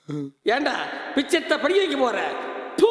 ஏண்டா பிச்சத்தை படிக்க வைக்க போற தூ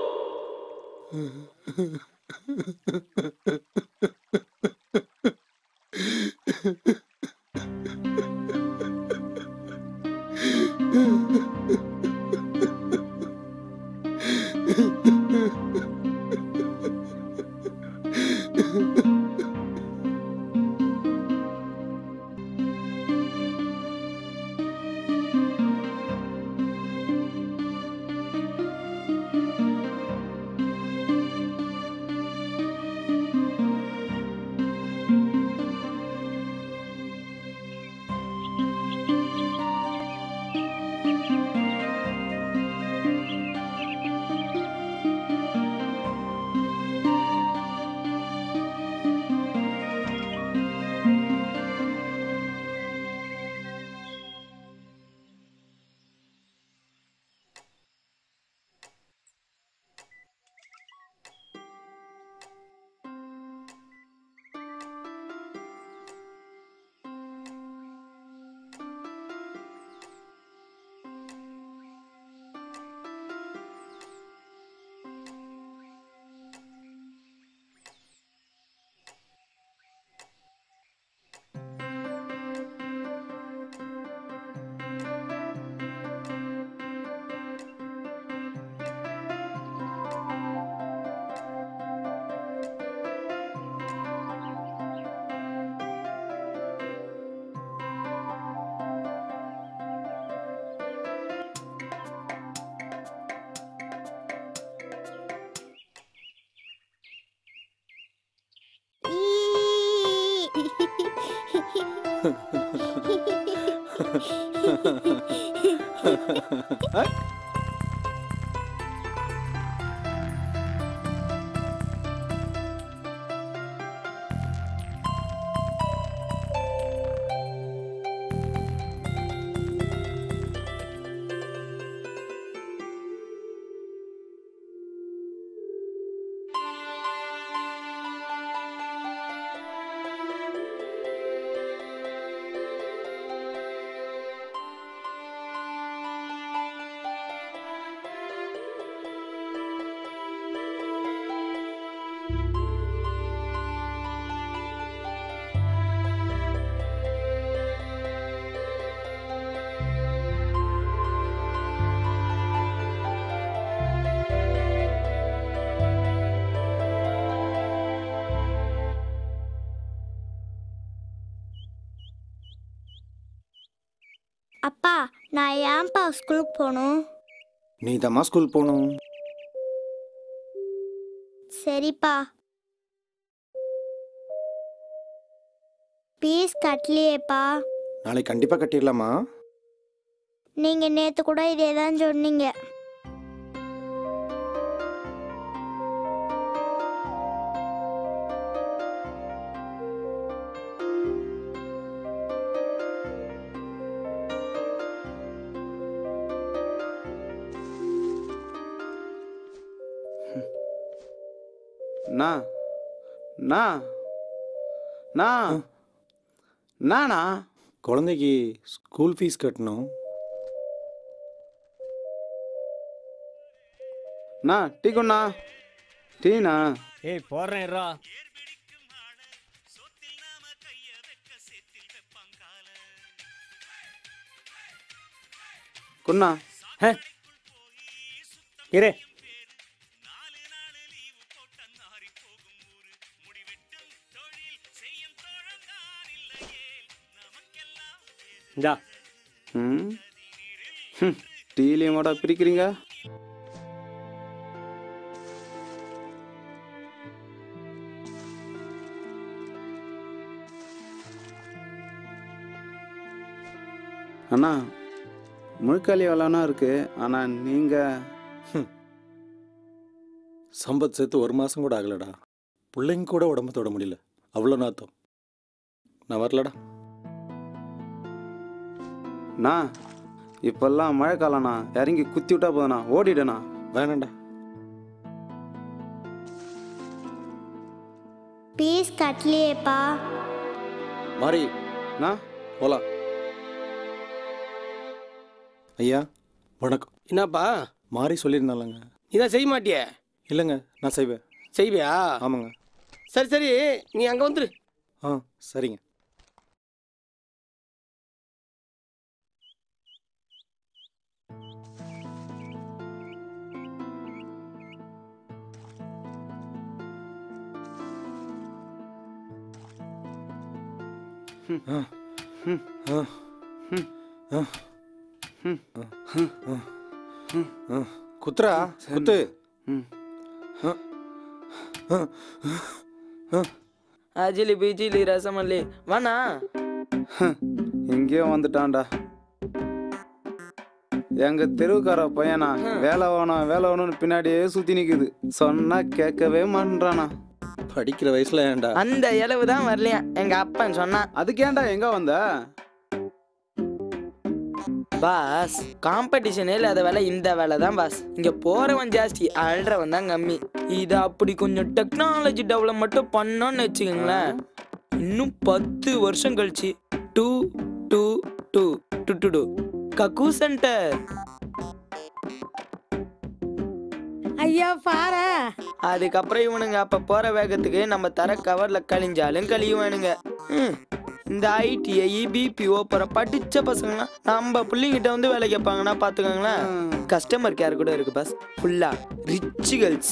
அப்பா நான் ஏன்ப்பா ஸ்கூலுக்கு போகணும் நீ தாம்மா ஸ்கூல் போகணும் சரிப்பா பீஸ் கட்டலையேப்பா நாளைக்கு கண்டிப்பாக கட்டிடலாமா நீங்கள் நேற்று கூட இதே தான் சொன்னீங்க நா நா நா நானா குழந்தைக்கு ஸ்கூல் ஃபீஸ் கட்டணும் நா டீ கொண்ணா டீனா ஏய் போடுறேன் இருடா கொண்ணா இரு இந்தா ம் ஹம், டீலையுமாடா பிரிக்கிறீங்க அண்ணா முழுக்காலி எவ்வளோனா இருக்கு ஆனால் நீங்கள் சம்பத் சேர்த்து ஒரு மாதம் கூட ஆகலடா பிள்ளைங்க கூட உடம்பு தொட முடியல அவ்வளோ நாத்தம் நான் வரலடா அண்ணா இப்பெல்லாம் மழை காலம்ண்ணா இறங்கி குத்தி விட்டா போதுண்ணா ஓடிடண்ணா வேணாண்டா பீஸ் கட்டலையேப்பா மாறி அண்ணா போலாம் ஐயா வணக்கம் என்னப்பா மாறி சொல்லியிருந்தாலங்க நீ தான் செய்ய மாட்டியே இல்லைங்க நான் செய்வேன் செய்வியா ஆமாங்க சரி சரி நீ அங்கே வந்துரு ஆ சரிங்க ஆ, ஆ, ஆ, ஆ. குத்துறா குத்து அஜிலி பிஜிலி ரசமல்லி வாண்ணா எங்கேயோ வந்துட்டான்டா எங்க தெருவுக்கார பையனா வேலை வேணும் வேலை வேணும்னு பின்னாடியே சுத்தி நிக்குது சொன்னா கேட்கவே மாட்டேன்றானா படிக்கிற வயசுல ஏன்டா அந்த இளவு தான் வரலையா எங்க அப்பன் சொன்னான் அதுக்கு ஏன்டா எங்க வந்த பாஸ் காம்படிஷனே இல்லாத வேலை இந்த வேலை தான் பாஸ் இங்க போறவன் ஜாஸ்தி அல்றவன் தான் கம்மி இது அப்படி கொஞ்சம் டெக்னாலஜி டெவலப் மட்டும் பண்ணோம்னு வச்சுக்கோங்களேன் இன்னும் பத்து வருஷம் கழிச்சு two two two two two two கக்கூ சென்டர் ஐயா பாரு அதுக்கப்புறம் இவனுங்க அப்ப போற வேகத்துக்கு நம்ம தர கவர்ல கழிஞ்சாலும் கழியுவானுங்க ம். இந்த ஐடிஐ பிபிஓ போற படிச்ச பசங்களாம் நம்ம பிள்ளைங்கிட்ட வந்து வேலை கேட்பாங்கன்னா பாத்துக்கோங்களேன் கஸ்டமர் கேர் கூட இருக்கு பஸ் ஃபுல்லா ரிச் கேர்ள்ஸ்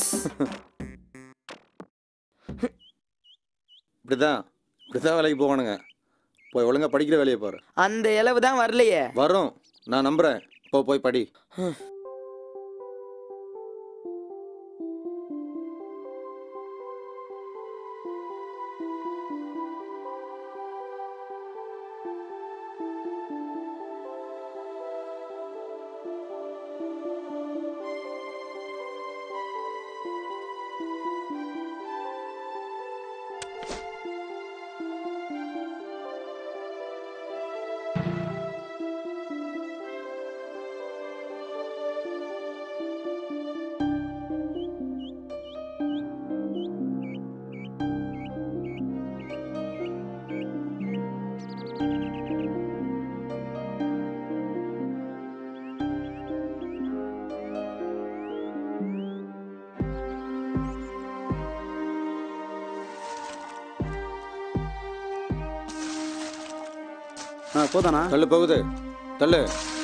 இப்படிதான் இப்படிதான் வேலைக்கு போவானுங்க போய் ஒழுங்கா படிக்கிற வேலையை பாரு அந்த இளவு தான் வரலையே வரும் நான் நம்புறேன் போ போய் படி ஆ போதானா தள்ளு போகுது தள்ளு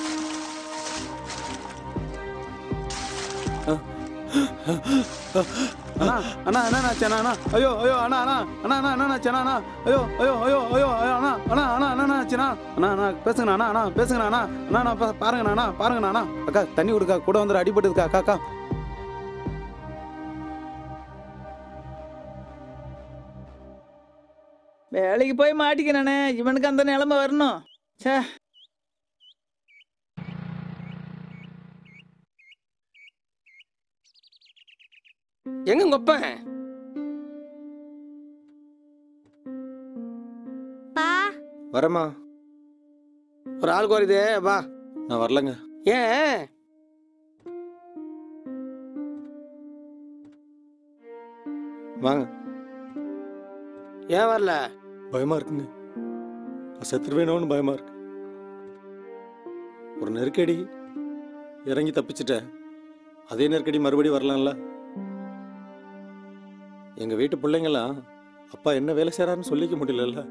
அண்ணா அண்ணா என்ன அண்ணா அண்ணா ஐயோ ஐயோ அண்ணா அண்ணா அண்ணா அண்ணா என்ன அண்ணா அண்ணா ஐயோ ஐயோ ஐயோ ஐயோ ஐயோ அண்ணா அண்ணா அண்ணா என்ன அண்ணா அண்ணா அண்ணா பேசுங்கண்ணா அண்ணா அண்ணா பேசுங்கண்ணா அண்ணா அண்ணா அண்ணா பா- பாருங்கண்ணா அண்ணா பாருங்கண்ணா அண்ணா அக்கா தண்ணி கொடுக்கா கூட வந்து அடிபட்டுதுக்கா அக்கா அக்கா வேலைக்கு போய் மாட்டிக்கிறானே இவனுக்கு அந்த நிலைமை வரணும் ச்சே எங்க உங்க அப்பன் பா வரேம்மா ஒரு ஆள் குறையுது வா நான் வரலங்க ஏன் வாங்க ஏன் வரல பயமா இருக்குங்க நான் செத்துருவேணும்னு பயமா இருக்கு ஒரு நெருக்கடி இறங்கி தப்பிச்சிட்டேன் அதே நெருக்கடி மறுபடியும் வரலாம்ல எங்க வீட்டு பிள்ளைங்களாம் அப்பா என்ன வேலை செய்றாருன்னு சொல்லிக்க முடியலல்ல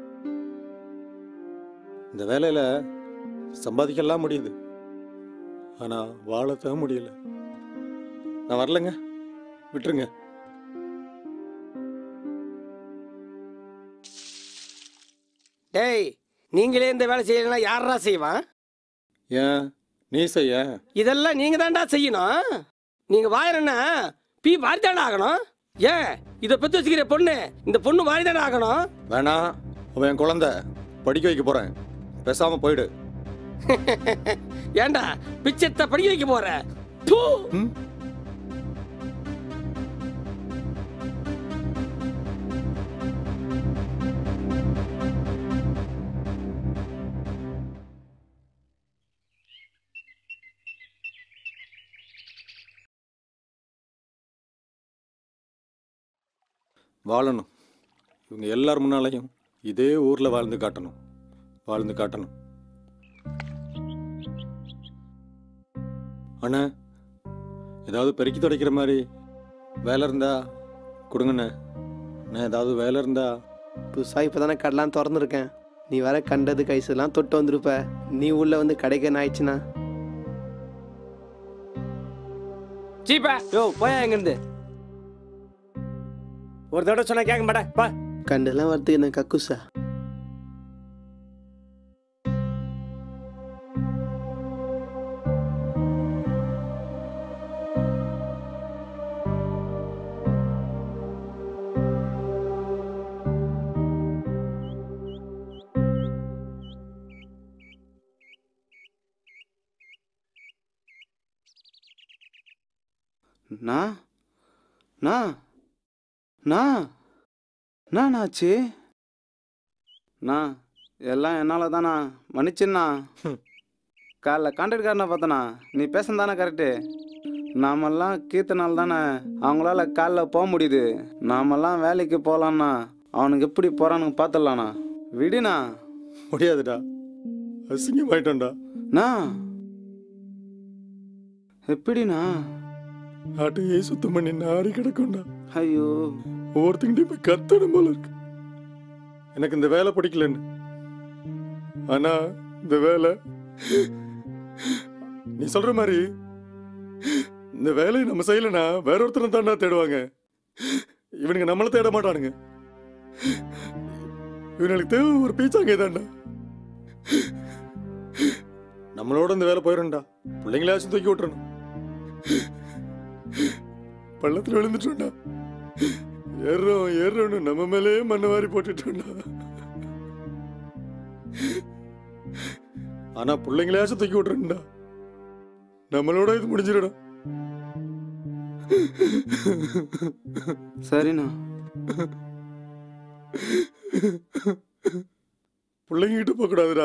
இந்த வேலையில சம்பாதிக்கலாம் முடியுது ஆனா வாழத்தான் முடியல நான் வரலங்க விட்டுருங்க டேய் நீங்களே இந்த வேலை செய்யலைன்னா யாரா செய்வான் ஏன் நீ செய்ய இதெல்லாம் நீங்க தான்டா செய்யணும் நீங்க வாயிரன்னா பி வாரிதாடா ஆகணும் ஏன் இதை பெத்து வச்சுக்கிற பொண்ணு இந்த பொண்ணு வாரிதாடா ஆகணும் வேணாம் அவன் என் குழந்தை படிக்க வைக்க போறேன் பேசாம போயிடு ஏன்டா பிச்சத்தை படிக்க வைக்க போற தூ ம்? வாழணும் இவங்க எல்லார் முன்னாலையும் இதே ஊர்ல வாழ்ந்து காட்டணும் வாழ்ந்து காட்டணும் அண்ணா ஏதாவது பெருக்கி துடைக்கிற மாதிரி வேலை இருந்தா கொடுங்கண்ணே அண்ணா ஏதாவது வேலை இருந்தா புதுசாக இப்போ தானே கடைலாம் திறந்துருக்கேன் நீ வர கண்டது கைசெல்லாம் தொட்டு வந்திருப்ப நீ உள்ள வந்து கடைக்கு ஆயிடுச்சுன்னா சீப்பா யோ போயா எங்கேருந்து ஒரு தடவை சொன்னா கேட்க மாட்டேன் பா கண்டெல்லாம் வரதுக்கு என்ன கக்குசா நான் நான் நான் நான் ஆச்சு நான் எல்லாம் என்னால் தானா மன்னிச்சுண்ணா காலைல கான்ட்ராக்ட்காரனை பார்த்தனா நீ பேசுன தானே கரெக்டு நாமெல்லாம் கீர்த்தனால் தானே அவங்களால காலைல போக முடியுது நாமெல்லாம் வேலைக்கு போகலான்னா அவனுக்கு எப்படி போகிறானுங்க பார்த்துடலாண்ணா விடுண்ணா முடியாதுடா அசிங்கமாயிட்டோம்டா நான் எப்படிண்ணா ஆட்டையே சுத்தம் பண்ணி நாரி கிடக்கும்டா ஐயோ ஒவ்வொருத்தங்கிட்டையும் போய் கத்தணும் போல இருக்கு எனக்கு இந்த வேலை பிடிக்கலன்னு ஆனா இந்த வேலை நீ சொல்ற மாதிரி இந்த வேலையை நம்ம செய்யலைன்னா வேற ஒருத்தனை தாண்டா தேடுவாங்க இவனுங்க நம்மளை தேட மாட்டானுங்க இவனுக்கு தேவை ஒரு பீச்சாங்க தாண்டா நம்மளோட இந்த வேலை போயிடும்டா பிள்ளைங்களாச்சும் தூக்கி விட்டுறணும் பள்ளத்துல விழுந்துட்டோம்டா ஏறுறோம் ஏறுறோம்னு நம்ம மேலே மண்ணை வாரி போட்டுட்டோம்டா ஆனா பிள்ளைங்களையாச்சும் தூக்கி விட்டுறா நம்மளோட இது முடிஞ்சிடணும் சரிண்ணா பிள்ளைங்க கிட்ட போக கூடாதுடா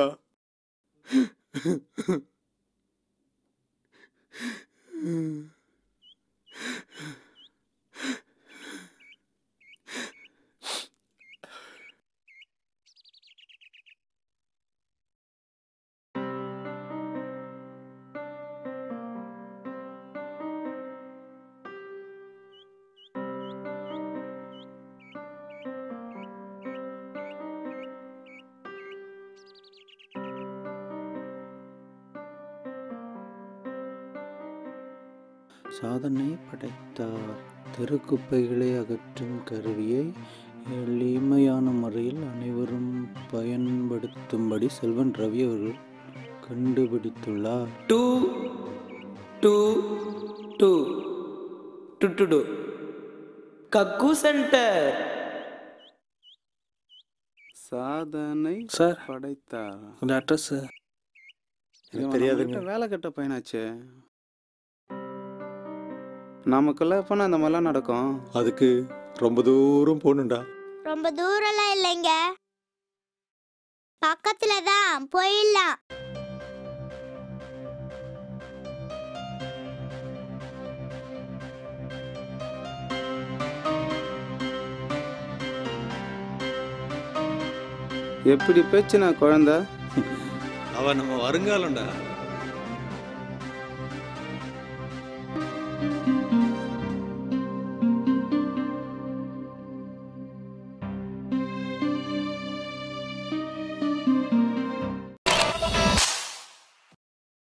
சாதனை படைத்தார் தெருக்குப்பைகளை அகற்றும் கருவியை எளிமையான முறையில் அனைவரும் பயன்படுத்தும்படி செல்வன் ரவி அவர்கள் கண்டுபிடித்துள்ளார் two two two two two two கக்கு சென்டர் சாதனை சார் படைத்தார் இந்த அட்ரஸ் இவன் தெரியாதுங்க நம்மகிட்ட வேலை கட்ட பையனாச்சே நமக்குள்ள எப்போ இந்த மாதிரிலாம் நடக்கும் அதுக்கு ரொம்ப தூரம் போகணும்டா ரொம்ப தூரம்லாம் இல்லைங்க பக்கத்துல தான் போயிடலாம் எப்படி பேச்சு நான் குழந்தை அவன் நம்ம வருங்காலம்டா